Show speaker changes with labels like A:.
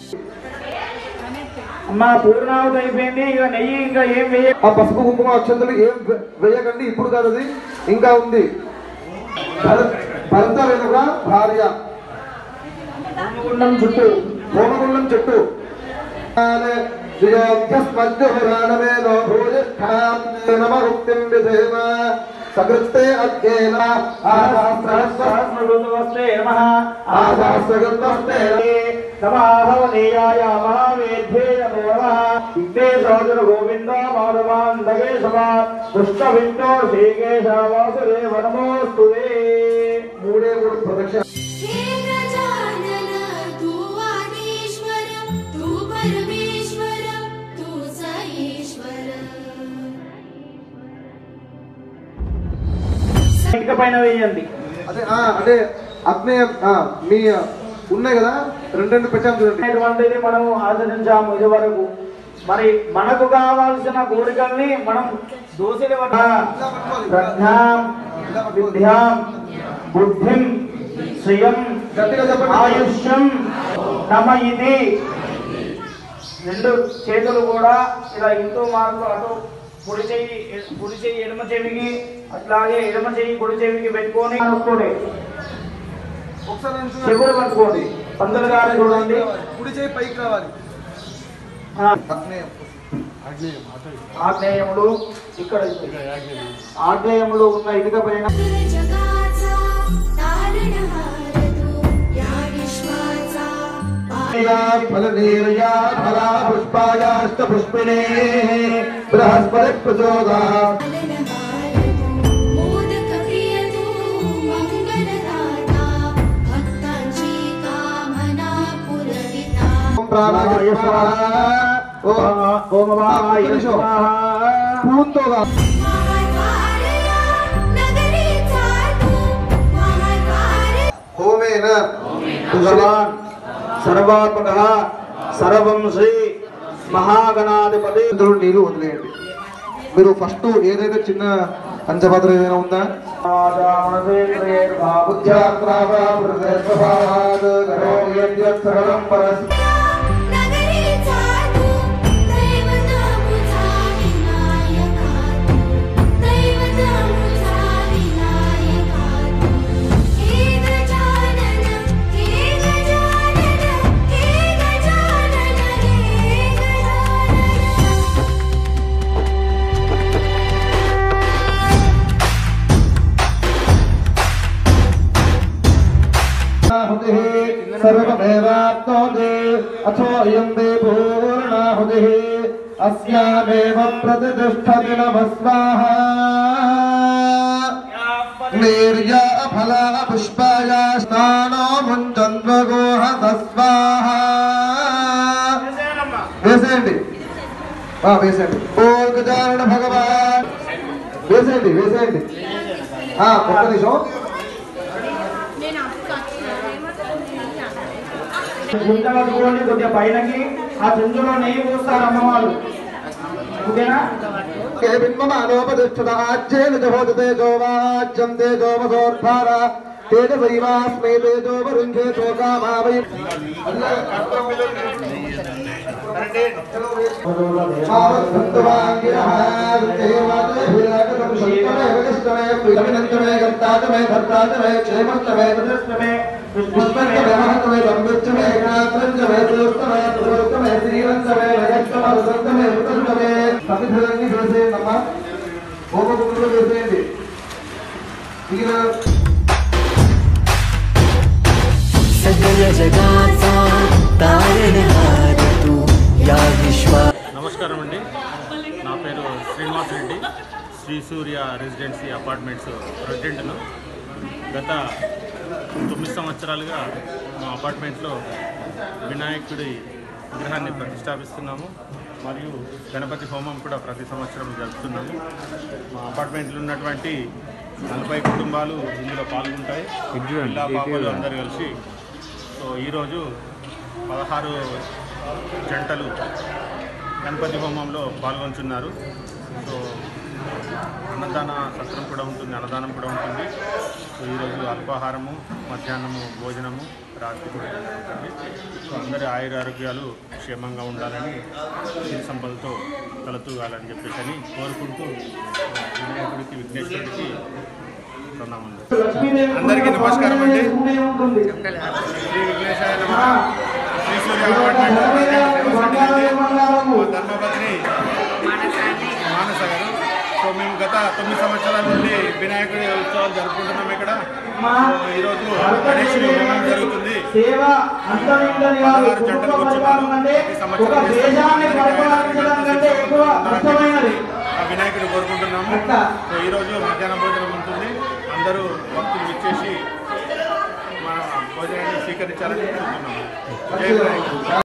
A: అమ్మా పూర్ణావతి అయిపోయింది ఇక నెయ్యి ఇంకా ఏం వేయ
B: ఆ పసుపు కుంకుమ అక్షంతలు ఏం వే- వేయకండి ఇప్పుడు కాదు అది ఇంకా ఉంది భర- భర్త వెనుక భార్య
A: గుండం చుట్టూ
B: హోమగుండం చుట్టూ సకృత్తే అధ్యేన
A: సహస్రవస్తే నమః
B: ఆశాస్త్రగృతస్తే
A: సమాహవనీయాయ మహావేద్యేయ నమః ఇంతే సోదర గోవింద మాధవాంధగే సమా దుష్ట విష్ణు శ్రీకేశ వాసుదేవ నమోస్తుతే
B: మూడే మూడు ప్రదక్షిణ
C: हे गजानन तू आदिश्वर तू परमेश्वर तू स ईश्वर
A: ఇటుక పైన వేయండి
B: అదే ఆ, అంటే అగ్నేయం ఆ, మీ ఉన్నాయి కదా రెండు రెండు పెట్టాము చూడండి
A: అనేటువంటిది మనం ఆచరించాము ఇది వరకు మరి మనకు కావాల్సిన కోరికల్ని మనం దోషుల వద్ద ప్రజ్ఞాం విద్యాం బుద్ధిం శ్రియం
B: గట్టిగా చెప్పండి
A: ఆయుష్యం నమ ఇది రెండు చేతులు కూడా ఇలా ఇంటూ మార్పు అటు కుడి చెయ్యి కుడి చెయ్యి ఎడమ చెవికి అట్లాగే ఎడమ చెయ్యి కుడి చెవికి పెట్టుకొని అనుకోండి
B: ఒకసారి నేను చూడండి.
A: చెవులు పట్టుకోండి పంతులు గారు చూడండి
B: కుడి చేయి పైకి రావాలి
A: ఆ,
B: అగ్నేయం
A: ఆగ్నేయములు ఇక్కడ ఆగ్నేయములు ఉన్న ఇటుక పైన
C: जगाचा तारणहार तू या विश्वाचा
B: ఫలనీర్యా ఫలా పుష్పాయాష్ట పుష్పిణే బృహస్పతి ప్రచోదా
C: पालनहार तू मोदक प्रिय तू मंगलदाता भक्तांची कामना पुरविता
B: ప్రాణాయ స్వాహ
A: ఓమవాయ
B: పూంతోగా
C: महाकार्या नगरीचा तू महाकार्य
B: హోమేన
A: భగవాన్ సర్వాత్మక సర్వం శ్రీ మహాగణాధిపతి
B: ఇందులో నీళ్లు వదిలేయండి మీరు ఫస్ట్ ఏదైతే చిన్న పంచపాత్ర ఏదైనా ఉందా
C: नगरीचा तू दैवतामुचा विनायका तू दैवतामुचा विनायका तू हे गजानन हे गजानन हे गजानन हे गजानन
B: सर्वमेवाप्नोति अथो अयं ते पूर्णाहुतिः अस्यामेव प्रतिष्ठति नमः स्वाहा निर्या फला पुष्पाया स्नानो मुञ्चन्द्वगोह स्वाहा వేసేయండి ఆ, వేసేయండి ఓ గజానన భగవాన్ వేసేయండి వేసేయండి ఆ, ఒక్క నిమిషం
A: గుంట పట్టుకోండి కొద్దిగా పైనకి ఆ చెంచులో నెయ్యి పోస్తారు అమ్మవారు ఓకేనా
B: కేవిన్మమానోపతిష్ఠితాజ్యేన జహోత తేజో వాజ్యం తేజో వసోర్ధార తేజసైవాస్మై తేజో వరుంధే చోకామావై మే క్షేమస్తమే
A: పుష్పమే
B: పుష్పమే మహత్వమే సంవిచ్చమే ఏకాత్రంచమే చూస్తమే పురోత్తమే శ్రీరంతమే రజస్తమే వసంతమే ఋతంతమే సమిధులన్నీ వేసేయండమ్మా హోమగుండులు వేసేయండి మిగిలిన
D: सकल जगाचा तारणहार तू या विश्वा
E: నమస్కారం అండి నా పేరు శ్రీనివాస్ రెడ్డి శ్రీ సూర్య రెసిడెన్సీ అపార్ట్మెంట్స్ ప్రెసిడెంట్ను గత తొమ్మిది సంవత్సరాలుగా మా అపార్ట్మెంట్లో వినాయకుడి విగ్రహాన్ని ప్రతిష్టాపిస్తున్నాము మరియు గణపతి హోమం కూడా ప్రతి సంవత్సరం జరుపుతున్నాము మా అపార్ట్మెంట్లో ఉన్నటువంటి నలభై కుటుంబాలు ఇందులో పాల్గొంటాయి పిల్ల పాపలు అందరూ కలిసి సో ఈరోజు పదహారు జంటలు గణపతి హోమంలో పాల్గొంటున్నారు సో అన్నదాన సత్రం కూడా ఉంటుంది అన్నదానం కూడా ఉంటుంది సో ఈరోజు అల్పాహారము మధ్యాహ్నము భోజనము రాత్రి కూడా జరుగుతుంది సో అందరి ఆయుర ఆరోగ్యాలు క్షేమంగా ఉండాలని సిరి సంపదతో కలుతూగాలని చెప్పేసి అని కోరుకుంటూ వినాయకుడికి విఘ్నేశ్వరుడికి ప్రణామం
F: అందరికీ నమస్కారం అండి.
A: ఉంటుంది
F: శ్రీ విఘ్నేశాయ నమః. శ్రీ సూర్య అపార్ట్మెంట్ మా ధర్మపత్ని మానస గారు సో మేము గత తొమ్మిది సంవత్సరాల నుండి వినాయకుడి ఉత్సవాలు జరుపుకుంటున్నాం ఇక్కడ సో ఈరోజు గణేశుడి హోమం జరుగుతుంది
A: సేవ అంతరిందని కాదు
F: పదహారు
A: కుటుంబ
F: జంటలు
A: పరిపాలన
F: కూర్చున్నారు
A: అంటే
F: ప్రతి సంవత్సరం
A: ఒక
F: చేస్తాం.
A: దేశాన్ని
F: అందరికీ
A: పరిపాలించడం కంటే ఎక్కువ కష్టమైనది
F: ఆ వినాయకుడు కోరుకుంటున్నాము
A: అట్లా.
F: సో ఈరోజు మధ్యాహ్న భోజనం ఉంటుంది అందరూ భక్తులు ఇచ్చేసి మన భోజనాన్ని స్వీకరించాలని కోరుతున్నాము జై వినాయకుడు